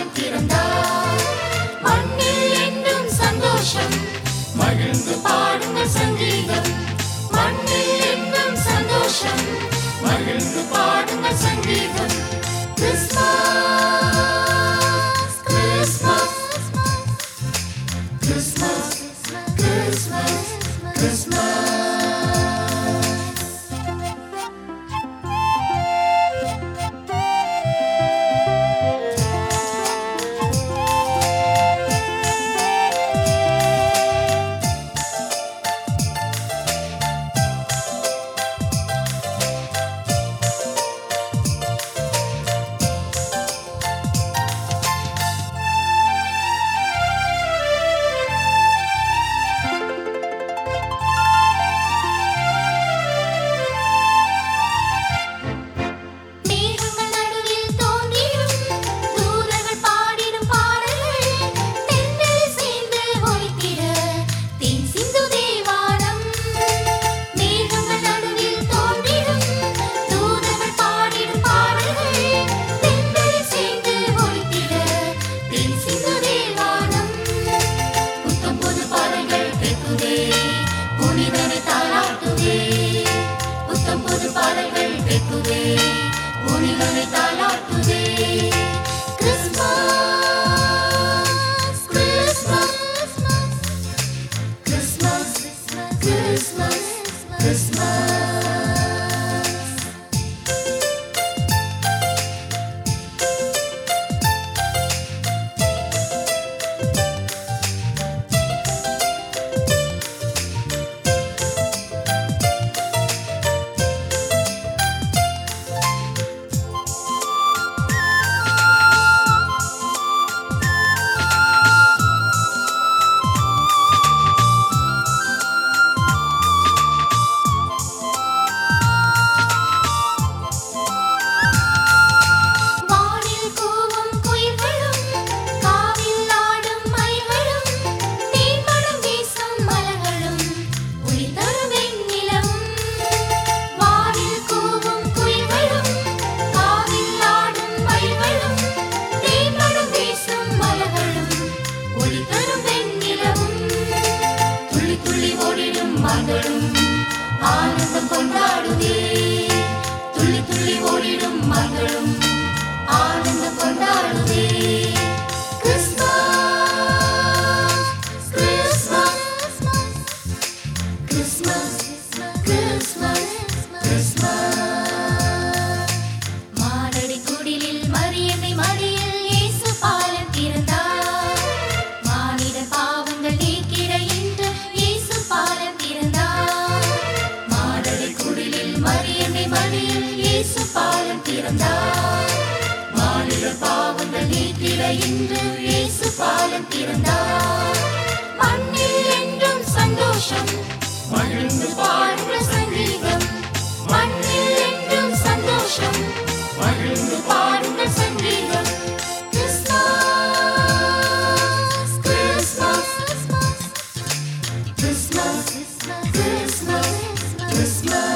பாலம் திறந்தார் மண்ணில் என்றும் சந்தோஷம் மகிழ்ந்து பாடுங்கள் சங்கீதம் மண்ணில் என்றும் சந்தோஷம் மகிழ்ந்து பாடுங்கள் சங்கீதம் Christmas Christmas Christmas Christmas Christmas மேகங்கள் நடுவில் தோன்றிடும் தூதர்கள் பாடிடும் பாடல்கள் தென்றலில் சேர்ந்து ஒலித்திட தேன் சிந்து தேவாரம் மேகங்கள் நடுவில் தோன்றிடும் தூதர்கள் பாடிடும் பாடல்கள் தென்றலில் சேர்ந்து ஒலித்திட தேன் சிந்து தேவாரம் புத்தம் புது பாடல்கள் கேட்குதே புனிதனை தாளாட்டுதே புத்தம் புது பாடல்கள் கேட்குதே புனிதனை தாளாட்டுதே Christmas Christmas Christmas Christmas Christmas வானில் கூவும் குயில்களும் காவில் ஆடும் மயில்களும் தேன்மணம் வீசும் மலர்களும் ஒளி தரும் வெண்ணிலவும் வானில் கூவும் குயில்களும் காவில் ஆடும் மயில்களும் தேன்மணம் வீசும் மலர்களும் ஒளி தரும் வெண்ணிலவும் துள்ளி துள்ளி ஓடிடும் மகளும் ஆனந்தம் கொண்டாடுதே துள்ளி துள்ளி ஓடிடும் மகளும் ஆனந்தம் கொண்டாடுதே Christmas Christmas Christmas Christmas Christmas மாரடி குடிலில் மரியம்மை மடியில் இயேசு பாலம் திறந்தார் மானிட பாவங்கள் நீக்கிட இன்று இயேசு பாலம் திறந்தார் மாரடி குடிலில் மரியம்மை மடியில் இயேசு பாலம் திறந்தார் மானிட பாவங்கள் நீக்கிட இன்று இயேசு பாலம் திறந்தார் மண்ணில் என்றும் சந்தோஷம் மகிழ்ந்து பாடுங்கள் சங்கீதம் மண்ணில் என்றும் சந்தோஷம் மகிழ்ந்து பாடுங்கள் சங்கீதம் Christmas Christmas Christmas Christmas Christmas